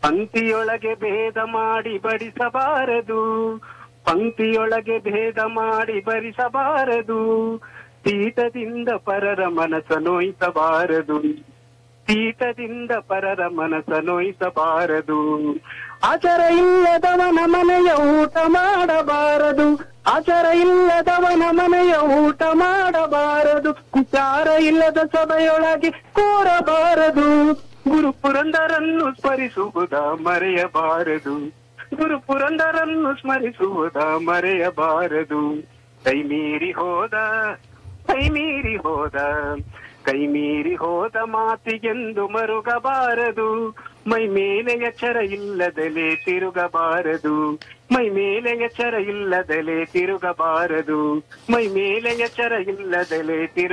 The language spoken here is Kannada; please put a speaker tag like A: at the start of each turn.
A: ಪಂಕ್ತಿಯೊಳಗೆ ಭೇದ ಮಾಡಿ ಬಡಿಸಬಾರದು ಪಂಕ್ತಿಯೊಳಗೆ ಭೇದ ಮಾಡಿ ಬರಿಸಬಾರದು ತೀಟದಿಂದ ಪರರ ಮನಸ್ಸ ನೋಯಿಸಬಾರದು ತೀಟದಿಂದ ಪರರ ಮನಸ್ಸ ನೋಯಿಸಬಾರದು ಆಚಾರ ಇಲ್ಲದವನ ಮನೆಯ ಊಟ ಮಾಡಬಾರದು ಆಚಾರ ಇಲ್ಲದವನ ಮನೆಯ ಊಟ ಮಾಡಬಾರದು ವಿಚಾರ ಇಲ್ಲದ ಸಭೆಯೊಳಗೆ ಕೂರಬಾರದು ಗುರು ಪುರಂದರನ್ನು ಸ್ಮರಿಸುವುದ ಮರೆಯಬಾರದು ಗುರು ಪುರಂದರನ್ನು ಸ್ಮರಿಸುವುದ ಮರೆಯಬಾರದು ಕೈ ಮೀರಿ ಹೋದ ಕೈ ಮೀರಿ ಹೋದ ಕೈ ಮೀರಿ ಹೋದ ಮಾತಿಗೆಂದು ಮರುಗಬಾರದು ಮೈ ಮೇಲೆ ಎಚ್ಚರ ಇಲ್ಲದಲೆ ತಿರುಗಬಾರದು ಮೈ ಮೇಲೆ ಎಚ್ಚರ ಇಲ್ಲದಲೆ ತಿರುಗಬಾರದು ಮೈ ಮೇಲೆ ಎಚ್ಚರ ಇಲ್ಲದಲೆ ತಿರು